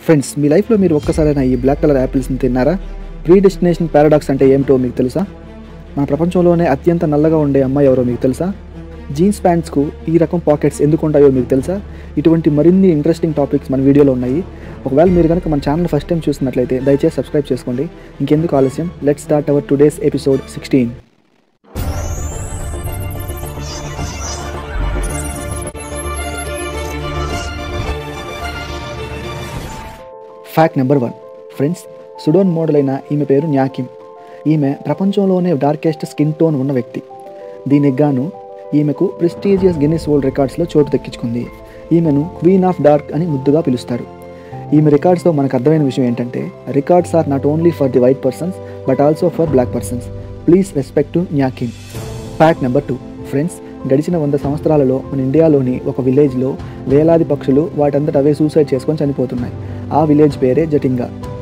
friends మీ లైఫ్లో మీరు ఒక్కసారైనా ఈ బ్లాక్ కలర్ యాపిల్స్ని తిన్నారా ప్రీ డెస్టినేషన్ పారాడాక్స్ అంటే ఏమిటో మీకు తెలుసా మన ప్రపంచంలోనే అత్యంత నల్లగా ఉండే అమ్మాయి ఎవరో మీకు తెలుసా జీన్స్ ప్యాంట్స్కు ఈ రకం పాకెట్స్ ఎందుకు ఉంటాయో మీకు తెలుసా ఇటువంటి మరిన్ని ఇంట్రెస్టింగ్ టాపిక్స్ మన వీడియోలో ఉన్నాయి ఒకవేళ మీరు కనుక మన ఛానల్ ఫస్ట్ టైం చూస్తున్నట్లయితే దయచేసి సబ్స్క్రైబ్ చేసుకోండి ఇంకెందుకు ఆలస్యం let start our today's episode sixteen fact number one friends Sudan model అయిన ఈమె పేరు న్యాకిమ్ ఈమె ప్రపంచంలోనే డార్కెస్ట్ స్కిన్ టోన్ ఉన్న వ్యక్తి దీనికి గాను ఈమెకు ప్రెస్టీజియస్ గిన్నిస్ వరల్డ్ రికార్డ్స్లో చోటు దక్కించుకుంది ఈమెను క్వీన్ ఆఫ్ డార్క్ అని ముద్దుగా పిలుస్తారు ఈమె రికార్డ్స్తో మనకు అర్థమైన విషయం ఏంటంటే records are not only for the white persons but also for black persons please respect to Nyakim fact number two friends గడిచిన వంద సంవత్సరాలలో మన ఇండియాలోని ఒక విలేజ్లో వేలాది పక్షులు వాటంతట అవే సూసైడ్ చేసుకొని చనిపోతున్నాయి ఆ విలేజ్ పేరే జటింగా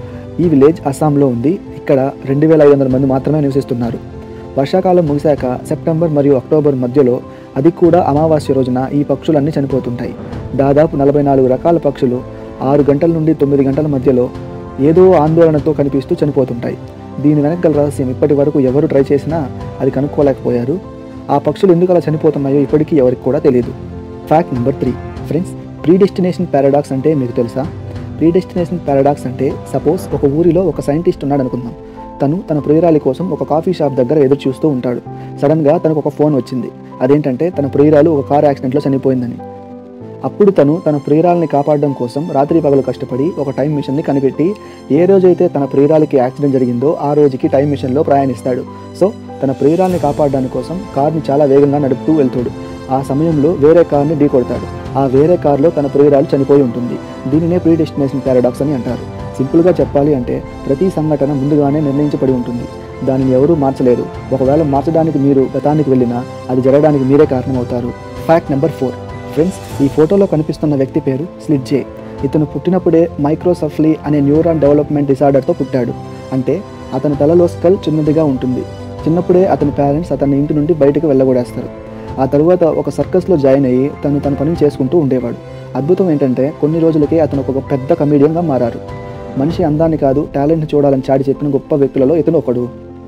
ఈ విలేజ్ అస్సాంలో ఉంది ఇక్కడ రెండు వేల ఐదు వందల మంది మాత్రమే నివసిస్తున్నారు వర్షాకాలం ముగిశాక సెప్టెంబర్ మరియు అక్టోబర్ మధ్యలో అది కూడా అమావాస్య రోజున ఈ పక్షులన్నీ చనిపోతుంటాయి దాదాపు నలభై నాలుగు రకాల పక్షులు ఆరు గంటల నుండి తొమ్మిది గంటల మధ్యలో ఏదో ఆందోళనతో కనిపిస్తూ చనిపోతుంటాయి దీని వెనక గల రహస్యం ఇప్పటి వరకు ఎవరు ట్రై చేసినా అది కనుక్కోలేకపోయారు ఆ పక్షులు ఎందుకు అలా చనిపోతున్నాయో ఇప్పటికీ ఎవరికి కూడా తెలియదు fact number three friends predestination paradox అంటే మీకు తెలుసా ప్రీడెస్టినేషన్ పారాడాక్స్ అంటే సపోజ్ ఒక ఊరిలో ఒక సైంటిస్ట్ ఉన్నాడు అనుకుందాం తను తన ప్రియురాలి కోసం ఒక కాఫీ షాప్ దగ్గర ఎదురు చూస్తూ ఉంటాడు సడన్గా తనకు ఒక ఫోన్ వచ్చింది అదేంటంటే తన ప్రియురాలు ఒక కార్ యాక్సిడెంట్లో చనిపోయిందని అప్పుడు తను తన ప్రియురాల్ని కాపాడడం కోసం రాత్రి పగలు కష్టపడి ఒక టైం మిషన్ని కనిపెట్టి ఏ రోజైతే తన ప్రియురాలికి యాక్సిడెంట్ జరిగిందో ఆ రోజుకి టైం మిషన్లో ప్రయాణిస్తాడు సో తన ప్రియురాల్ని కాపాడడానికి కోసం కార్ని చాలా వేగంగా నడుపుతూ వెళ్తాడు ఆ సమయంలో వేరే కార్ని ఢీకొడతాడు ఆ వేరే కార్లో తన ప్రియురాలు చనిపోయి ఉంటుంది దీనినే ప్రీ డెస్టినేషన్ పారాడాక్స్ అని అంటారు సింపుల్గా చెప్పాలి అంటే ప్రతి సంఘటన ముందుగానే నిర్ణయించబడి ఉంటుంది దానిని ఎవరూ మార్చలేరు ఒకవేళ మార్చడానికి మీరు గతానికి వెళ్ళినా అది జరగడానికి మీరే కారణమవుతారు ఫ్యాక్ట్ నెంబర్ ఫోర్ ఫ్రెండ్స్ ఈ ఫోటోలో కనిపిస్తున్న వ్యక్తి పేరు స్లిడ్జే ఇతను పుట్టినప్పుడే మైక్రోసఫ్లీ అనే న్యూరాన్ డెవలప్మెంట్ డిసార్డర్తో పుట్టాడు అంటే అతని తలలో స్కల్ చిన్నదిగా ఉంటుంది చిన్నప్పుడే అతని పేరెంట్స్ అతని ఇంటి నుండి బయటకు వెళ్ళగొడేస్తారు ఆ తరువాత ఒక సర్కస్లో జాయిన్ అయ్యి తను తన పనిని చేసుకుంటూ ఉండేవాడు అద్భుతం ఏంటంటే కొన్ని రోజులకే అతను ఒక పెద్ద కమీడియన్గా మారారు మనిషి అందాన్ని కాదు టాలెంట్ చూడాలని చాటి చెప్పిన గొప్ప వ్యక్తులలో ఇతను ఒకడు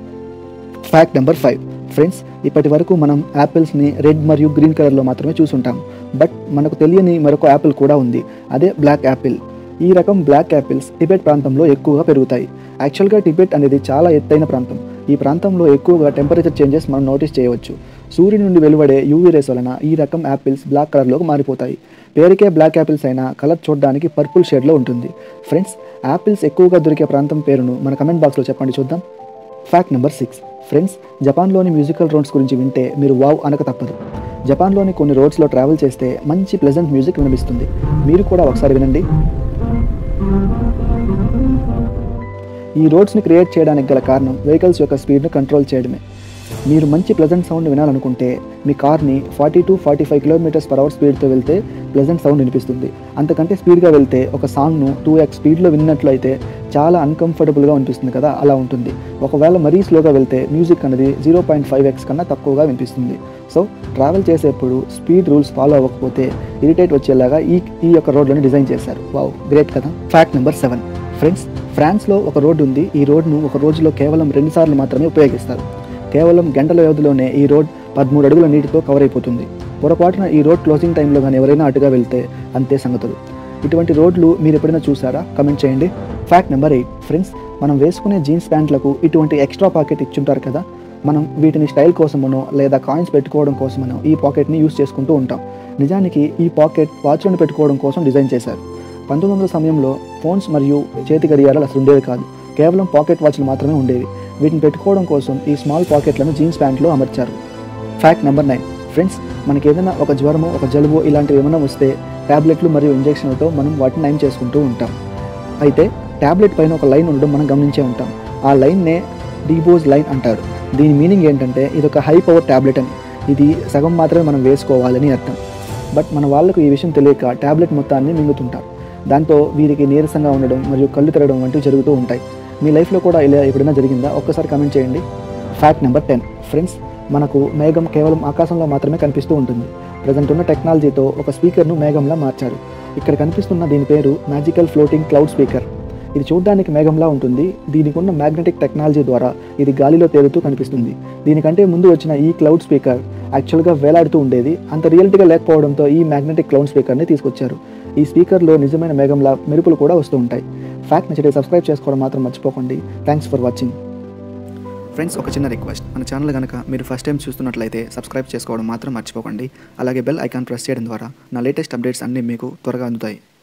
ఫ్యాక్ట్ నెంబర్ ఫైవ్ ఫ్రెండ్స్ ఇప్పటి వరకు మనం యాపిల్స్ని రెడ్ మరియు గ్రీన్ కలర్లో మాత్రమే చూసుంటాం బట్ మనకు తెలియని మరొక యాపిల్ కూడా ఉంది అదే బ్లాక్ యాపిల్ ఈ రకం బ్లాక్ యాపిల్స్ టిబెట్ ప్రాంతంలో ఎక్కువగా పెరుగుతాయి యాక్చువల్గా టిబెట్ అనేది చాలా ఎత్తైన ప్రాంతం ఈ ప్రాంతంలో ఎక్కువగా టెంపరేచర్ చేంజెస్ మనం నోటీస్ చేయవచ్చు సూర్యుని నుండి వెలువడే యూవీ రేస్ వలన ఈ రకం యాపిల్స్ బ్లాక్ కలర్లోకి మారిపోతాయి పేరుకే బ్లాక్ యాపిల్స్ అయినా కలర్ చూడడానికి పర్పుల్ షేడ్లో ఉంటుంది ఫ్రెండ్స్ యాపిల్స్ ఎక్కువగా దొరికే ప్రాంతం పేరును మన కమెంట్ బాక్స్లో చెప్పండి చూద్దాం ఫ్యాక్ట్ నెంబర్ సిక్స్ ఫ్రెండ్స్ జపాన్లోని మ్యూజికల్ రోడ్స్ గురించి వింటే మీరు వావ్ అనక తప్పదు జపాన్లోని కొన్ని రోడ్స్లో ట్రావెల్ చేస్తే మంచి ప్లెజెంట్ మ్యూజిక్ వినిపిస్తుంది మీరు కూడా ఒకసారి వినండి ఈ రోడ్స్ని క్రియేట్ చేయడానికి గల కారణం వెహికల్స్ యొక్క స్పీడ్ను కంట్రోల్ చేయడమే మీరు మంచి ప్లెజెంట్ సౌండ్ వినాలనుకుంటే మీ కార్ని forty to forty five kilometres per hour స్పీడ్తో వెళ్తే ప్లెజెంట్ సౌండ్ వినిపిస్తుంది అంతకంటే స్పీడ్గా వెళ్తే ఒక సాంగ్ను టూ ఎక్స్ స్పీడ్లో విన్నట్లు అయితే చాలా అన్కంఫర్టబుల్గా అనిపిస్తుంది కదా అలా ఉంటుంది ఒకవేళ మరీ స్లోగా వెళ్తే మ్యూజిక్ అనేది జీరో పాయింట్ ఫైవ్ ఎక్స్ కన్నా తక్కువగా వినిపిస్తుంది సో ట్రావెల్ చేసేప్పుడు స్పీడ్ రూల్స్ ఫాలో అవ్వకపోతే ఇరిటేట్ వచ్చేలాగా ఈ ఈ యొక్క రోడ్లను డిజైన్ చేశారు వావ్ గ్రేట్ కదా ఫ్యాక్ట్ నెంబర్ సెవెన్ ఫ్రెండ్స్ ఫ్రాన్స్లో ఒక రోడ్డు ఉంది ఈ రోడ్ను ఒక రోజులో కేవలం రెండు సార్లు మాత్రమే ఉపయోగిస్తారు కేవలం గంటల వ్యవధిలోనే ఈ రోడ్ పదమూడు అడుగుల నీటితో కవర్ అయిపోతుంది పొరపాటున ఈ రోడ్ క్లోజింగ్ టైంలో కానీ ఎవరైనా అటుగా వెళ్తే అంతే సంగతులు ఇటువంటి రోడ్లు మీరు ఎప్పుడైనా చూసారా కమెంట్ చేయండి ఫ్యాక్ట్ నెంబర్ ఎయిట్ ఫ్రెండ్స్ మనం వేసుకునే జీన్స్ ప్యాంట్లకు ఇటువంటి ఎక్స్ట్రా పాకెట్ ఇచ్చుంటారు కదా మనం వీటిని స్టైల్ కోసమనో లేదా కాయిన్స్ పెట్టుకోవడం కోసమనో ఈ పాకెట్ని యూస్ చేసుకుంటూ ఉంటాం నిజానికి ఈ పాకెట్ వాచ్లను పెట్టుకోవడం కోసం డిజైన్ చేశారు పంతొమ్మిది వందల సమయంలో ఫోన్స్ మరియు చేతి గడియారాలు అసలు ఉండేవి కాదు కేవలం పాకెట్ వాచ్లు మాత్రమే ఉండేవి వీటిని పెట్టుకోవడం కోసం ఈ స్మాల్ పాకెట్లను జీన్స్ ప్యాంట్లో అమర్చారు ఫ్యాక్ట్ నెంబర్ నైన్ ఫ్రెండ్స్ మనకి ఏదైనా ఒక జ్వరమో ఒక జలుబో ఇలాంటివి ఏమైనా వస్తే ట్యాబ్లెట్లు మరియు ఇంజెక్షన్లతో మనం వాటిని నయం చేసుకుంటూ ఉంటాం అయితే ట్యాబ్లెట్ పైన ఒక లైన్ ఉండడం మనం గమనించే ఉంటాం ఆ లైన్నే డీబోజ్ లైన్ అంటారు దీని మీనింగ్ ఏంటంటే ఇది ఒక హై పవర్ ట్యాబ్లెట్ అని ఇది సగం మాత్రమే మనం వేసుకోవాలని అర్థం బట్ మన వాళ్ళకు ఈ విషయం తెలియక ట్యాబ్లెట్ మొత్తాన్ని మింగుతుంటారు దాంతో వీరికి నీరసంగా ఉండడం మరియు కళ్ళు తిరగడం వంటివి జరుగుతూ ఉంటాయి మీ లైఫ్లో కూడా ఇలా ఎప్పుడైనా జరిగిందా ఒక్కసారి కమెంట్ చేయండి ఫ్యాక్ట్ నెంబర్ టెన్ ఫ్రెండ్స్ మనకు మేఘం కేవలం ఆకాశంలో మాత్రమే కనిపిస్తూ ఉంటుంది ప్రజెంట్ ఉన్న టెక్నాలజీతో ఒక స్పీకర్ను మేఘంలా మార్చారు ఇక్కడ కనిపిస్తున్న దీని పేరు మ్యాజికల్ ఫ్లోటింగ్ క్లౌడ్ స్పీకర్ ఇది చూడడానికి మేఘంలా ఉంటుంది దీనికి ఉన్న మ్యాగ్నెటిక్ టెక్నాలజీ ద్వారా ఇది గాలిలో తేలుతూ కనిపిస్తుంది దీనికంటే ముందు వచ్చిన ఈ క్లౌడ్ స్పీకర్ యాక్చువల్గా వేలాడుతూ ఉండేది అంత రియల్టీగా లేకపోవడంతో ఈ మ్యాగ్నెటిక్ క్లౌడ్ స్పీకర్ని తీసుకొచ్చారు ఈ స్పీకర్లో నిజమైన మేఘంలా మెరుపులు కూడా వస్తూ ఉంటాయి ఫ్యాక్ట్ నచ్చితే సబ్స్క్రైబ్ చేసుకోవడం మాత్రం మర్చిపోకండి థ్యాంక్స్ ఫర్ వాచింగ్ ఫ్రెండ్స్ ఒక చిన్న రిక్వెస్ట్ మన ఛానల్ కనుక మీరు ఫస్ట్ టైం చూస్తున్నట్లయితే సబ్స్క్రైబ్ చేసుకోవడం మాత్రం మర్చిపోకండి అలాగే బెల్ ఐకాన్ ప్రెస్ చేయడం ద్వారా నా లేటెస్ట్ అప్డేట్స్ అన్నీ మీకు త్వరగా అందుతాయి